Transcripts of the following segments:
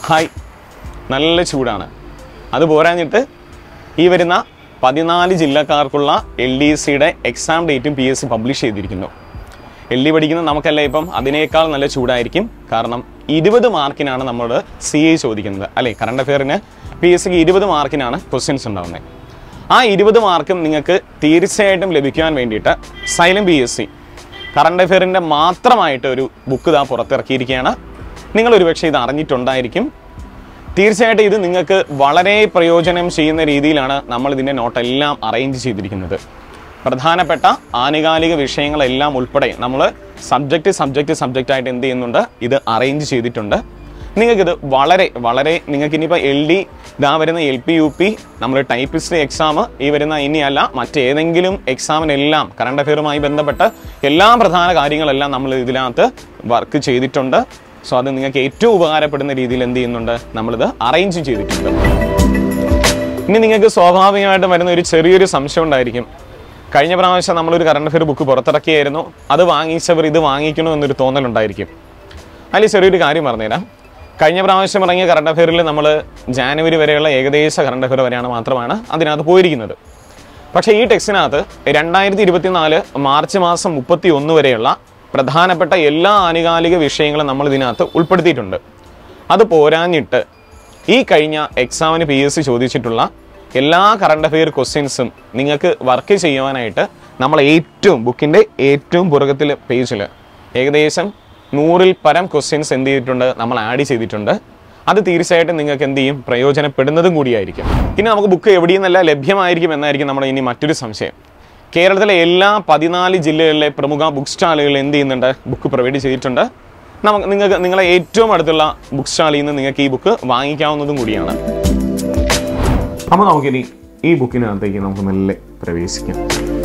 hi നല്ല ചൂടാണ് അത് പോരാഞ്ഞിട്ട് ഈ വരുന്ന പതിനാല് ജില്ലക്കാർക്കുള്ള എൽ ഡി സിയുടെ എക്സാം ഡേറ്റും പി എസ് സി പബ്ലിഷ് ചെയ്തിരിക്കുന്നു എൽ ഡി പഠിക്കുന്ന നമുക്കല്ല ഇപ്പം അതിനേക്കാൾ നല്ല ചൂടായിരിക്കും കാരണം ഇരുപത് മാർക്കിനാണ് നമ്മൾ സി എ ചോദിക്കുന്നത് അല്ലേ കറണ്ട് അഫെയറിന് പി എസ് സിക്ക് ഇരുപത് മാർക്കിനാണ് ക്വസ്റ്റ്യൻസ് ഉണ്ടാകുന്നത് ആ ഇരുപത് മാർക്കും നിങ്ങൾക്ക് തീർച്ചയായിട്ടും ലഭിക്കുവാൻ വേണ്ടിയിട്ട് Xylem P S C current അഫെയറിൻ്റെ മാത്രമായിട്ട് ഒരു ബുക്ക് ഇതാ പുറത്തിറക്കിയിരിക്കുകയാണ് നിങ്ങൾ ഒരുപക്ഷെ ഇത് അറിഞ്ഞിട്ടുണ്ടായിരിക്കും തീർച്ചയായിട്ടും ഇത് നിങ്ങൾക്ക് വളരെ പ്രയോജനം ചെയ്യുന്ന രീതിയിലാണ് നമ്മൾ ഇതിൻ്റെ നോട്ടെല്ലാം അറേഞ്ച് ചെയ്തിരിക്കുന്നത് പ്രധാനപ്പെട്ട ആനുകാലിക വിഷയങ്ങളെല്ലാം ഉൾപ്പെടെ നമ്മൾ സബ്ജക്റ്റ് സബ്ജക്റ്റ് സബ്ജക്റ്റ് ആയിട്ട് എന്ത് ചെയ്യുന്നുണ്ട് ഇത് അറേഞ്ച് ചെയ്തിട്ടുണ്ട് നിങ്ങൾക്കിത് വളരെ വളരെ നിങ്ങൾക്ക് ഇനിയിപ്പോൾ എൽ ഡി ഇതാ വരുന്ന എൽ പി യു പി നമ്മൾ ടൈപ്പിസ്റ്റ് എക്സാം ഈ വരുന്ന ഇനിയല്ല മറ്റേതെങ്കിലും എക്സാമിനെല്ലാം കറണ്ട് അഫെയറുമായി ബന്ധപ്പെട്ട് എല്ലാ പ്രധാന കാര്യങ്ങളെല്ലാം നമ്മൾ ഇതിനകത്ത് വർക്ക് ചെയ്തിട്ടുണ്ട് സോ അത് നിങ്ങൾക്ക് ഏറ്റവും ഉപകാരപ്പെടുന്ന രീതിയിൽ എന്ത് ചെയ്യുന്നുണ്ട് നമ്മളിത് അറേഞ്ച് ചെയ്തിട്ടുണ്ട് ഇനി നിങ്ങൾക്ക് സ്വാഭാവികമായിട്ടും വരുന്ന ഒരു ചെറിയൊരു സംശയം ഉണ്ടായിരിക്കും കഴിഞ്ഞ പ്രാവശ്യം നമ്മളൊരു കറണ്ട് അഫെയർ ബുക്ക് പുറത്തിറക്കിയായിരുന്നു അത് വാങ്ങിച്ചവർ ഇത് വാങ്ങിക്കണോ എന്നൊരു തോന്നലുണ്ടായിരിക്കും അതിൽ ചെറിയൊരു കാര്യം പറഞ്ഞുതരാം കഴിഞ്ഞ പ്രാവശ്യം ഇറങ്ങിയ കറണ്ട് അഫെയറിൽ നമ്മൾ ജാനുവരി വരെയുള്ള ഏകദേശ കറണ്ട് അഫെയർ വരെയാണ് മാത്രമാണ് അതിനകത്ത് പോയിരിക്കുന്നത് പക്ഷേ ഈ ടെക്സ്റ്റിനകത്ത് രണ്ടായിരത്തി ഇരുപത്തിനാല് മാർച്ച് മാസം മുപ്പത്തി ഒന്ന് വരെയുള്ള പ്രധാനപ്പെട്ട എല്ലാ ആനുകാലിക വിഷയങ്ങളും നമ്മൾ ഇതിനകത്ത് ഉൾപ്പെടുത്തിയിട്ടുണ്ട് അത് പോരാഞ്ഞിട്ട് ഈ കഴിഞ്ഞ എക്സാമിന് പി എസ് സി ചോദിച്ചിട്ടുള്ള എല്ലാ കറണ്ട് അഫെയർ ക്വസ്റ്റ്യൻസും നിങ്ങൾക്ക് വർക്ക് ചെയ്യുവാനായിട്ട് നമ്മൾ ഏറ്റവും ബുക്കിൻ്റെ ഏറ്റവും പുറകത്തിൽ പേജിൽ ഏകദേശം നൂറിൽ പരം ക്വസ്റ്റ്യൻസ് എന്ത് ചെയ്തിട്ടുണ്ട് നമ്മൾ ആഡ് ചെയ്തിട്ടുണ്ട് അത് തീർച്ചയായിട്ടും നിങ്ങൾക്ക് എന്ത് ചെയ്യും പ്രയോജനപ്പെടുന്നതും കൂടിയായിരിക്കും ഇനി നമുക്ക് ബുക്ക് എവിടെ നിന്നല്ല ലഭ്യമായിരിക്കും എന്നായിരിക്കും നമ്മുടെ ഇനി മറ്റൊരു സംശയം കേരളത്തിലെ എല്ലാ പതിനാല് ജില്ലകളിലെ പ്രമുഖ ബുക്ക് സ്റ്റാളുകൾ എന്ത് ചെയ്യുന്നുണ്ട് ബുക്ക് പ്രൊവൈഡ് ചെയ്തിട്ടുണ്ട് നമുക്ക് നിങ്ങൾക്ക് നിങ്ങളെ ഏറ്റവും അടുത്തുള്ള ബുക്ക് സ്റ്റാളിൽ നിന്ന് നിങ്ങൾക്ക് ഈ ബുക്ക് വാങ്ങിക്കാവുന്നതും കൂടിയാണ് അപ്പോൾ നമുക്കിനി ഈ ബുക്കിനകത്തേക്ക് നമുക്ക് മെല്ലെ പ്രവേശിക്കാം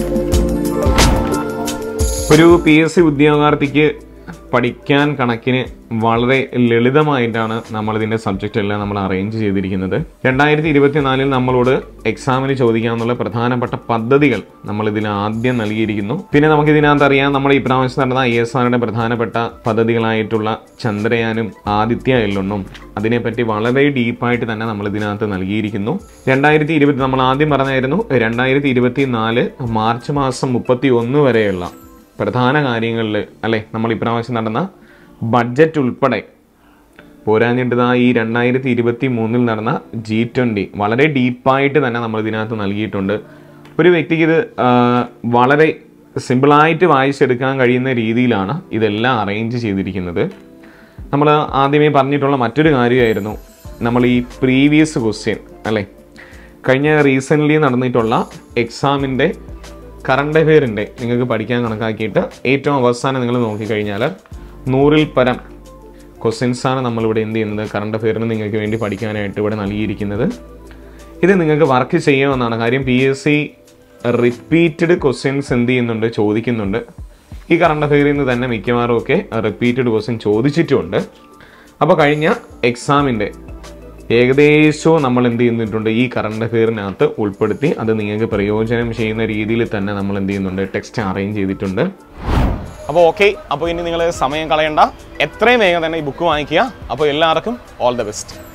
ഒരു പി എസ് സി ഉദ്യോഗാർത്ഥിക്ക് പഠിക്കാൻ കണക്കിന് വളരെ ലളിതമായിട്ടാണ് നമ്മൾ ഇതിന്റെ സബ്ജക്റ്റ് എല്ലാം നമ്മൾ അറേഞ്ച് ചെയ്തിരിക്കുന്നത് രണ്ടായിരത്തി ഇരുപത്തിനാലിൽ നമ്മളോട് എക്സാമിന് ചോദിക്കാവുന്ന പ്രധാനപ്പെട്ട പദ്ധതികൾ നമ്മൾ ഇതിൽ ആദ്യം നൽകിയിരിക്കുന്നു പിന്നെ നമുക്ക് ഇതിനകത്ത് അറിയാം നമ്മൾ ഈ പ്രാവശ്യം നടന്ന ഐ എസ് ആറിന്റെ പ്രധാനപ്പെട്ട പദ്ധതികളായിട്ടുള്ള ചന്ദ്രയാനും ആദിത്യ എല്ലൊണ്ണും അതിനെപ്പറ്റി വളരെ ഡീപ്പായിട്ട് തന്നെ നമ്മൾ ഇതിനകത്ത് നൽകിയിരിക്കുന്നു രണ്ടായിരത്തി ഇരുപത്തി നമ്മൾ ആദ്യം പറഞ്ഞായിരുന്നു രണ്ടായിരത്തി ഇരുപത്തി നാല് മാർച്ച് മാസം മുപ്പത്തി ഒന്ന് വരെയുള്ള പ്രധാന കാര്യങ്ങളിൽ അല്ലെ നമ്മൾ ഇപ്രാവശ്യം നടന്ന ബഡ്ജറ്റ് ഉൾപ്പെടെ പോരാഞ്ഞിട്ട് ഇതാ ഈ രണ്ടായിരത്തി ഇരുപത്തി മൂന്നിൽ നടന്ന ജി ട്വൻ്റി വളരെ ഡീപ്പായിട്ട് തന്നെ നമ്മൾ ഇതിനകത്ത് നൽകിയിട്ടുണ്ട് ഒരു വ്യക്തിക്ക് ഇത് ആ, വളരെ സിമ്പിളായിട്ട് വായിച്ചെടുക്കാൻ കഴിയുന്ന രീതിയിലാണ് ഇതെല്ലാം അറേഞ്ച് ചെയ്തിരിക്കുന്നത് നമ്മൾ ആദ്യമേ പറഞ്ഞിട്ടുള്ള മറ്റൊരു കാര്യമായിരുന്നു നമ്മൾ ഈ പ്രീവിയസ് ക്വസ്റ്റ്യൻ അല്ലേ കഴിഞ്ഞ റീസെൻ്റ്ലി നടന്നിട്ടുള്ള എക്സാമിൻ്റെ കറണ്ട് അഫെയറിൻ്റെ നിങ്ങൾക്ക് പഠിക്കാൻ കണക്കാക്കിയിട്ട് ഏറ്റവും അവസാനം നിങ്ങൾ നോക്കിക്കഴിഞ്ഞാൽ നൂറിൽ പരം ക്വസ്റ്റ്യൻസാണ് നമ്മളിവിടെ എന്ത് ചെയ്യുന്നത് കറണ്ട് അഫെയറിന് നിങ്ങൾക്ക് വേണ്ടി പഠിക്കാനായിട്ട് ഇവിടെ നൽകിയിരിക്കുന്നത് ഇത് നിങ്ങൾക്ക് വർക്ക് ചെയ്യാമെന്നാണ് കാര്യം P S C repeated questions എന്ത് ചെയ്യുന്നുണ്ട് ചോദിക്കുന്നുണ്ട് ഈ കറണ്ട് അഫെയറിൽ നിന്ന് തന്നെ മിക്കവാറും ഒക്കെ റിപ്പീറ്റഡ് ക്വസ്റ്റ്യൻ ചോദിച്ചിട്ടുമുണ്ട് അപ്പോൾ കഴിഞ്ഞ എക്സാമിൻ്റെ ഏകദേശവും നമ്മൾ എന്ത് ചെയ്യുന്നിട്ടുണ്ട് ഈ കറണ്ട് അഫെയറിനകത്ത് ഉൾപ്പെടുത്തി അത് നിങ്ങൾക്ക് പ്രയോജനം ചെയ്യുന്ന രീതിയിൽ തന്നെ നമ്മൾ എന്ത് ചെയ്യുന്നുണ്ട് ടെക്സ്റ്റ് അറേഞ്ച് ചെയ്തിട്ടുണ്ട് അപ്പോൾ ഓക്കെ അപ്പോൾ ഇനി നിങ്ങൾ സമയം കളയണ്ട എത്രയും വേഗം തന്നെ ഈ ബുക്ക് വാങ്ങിക്കുക അപ്പോൾ എല്ലാവർക്കും ഓൾ ദ ബെസ്റ്റ്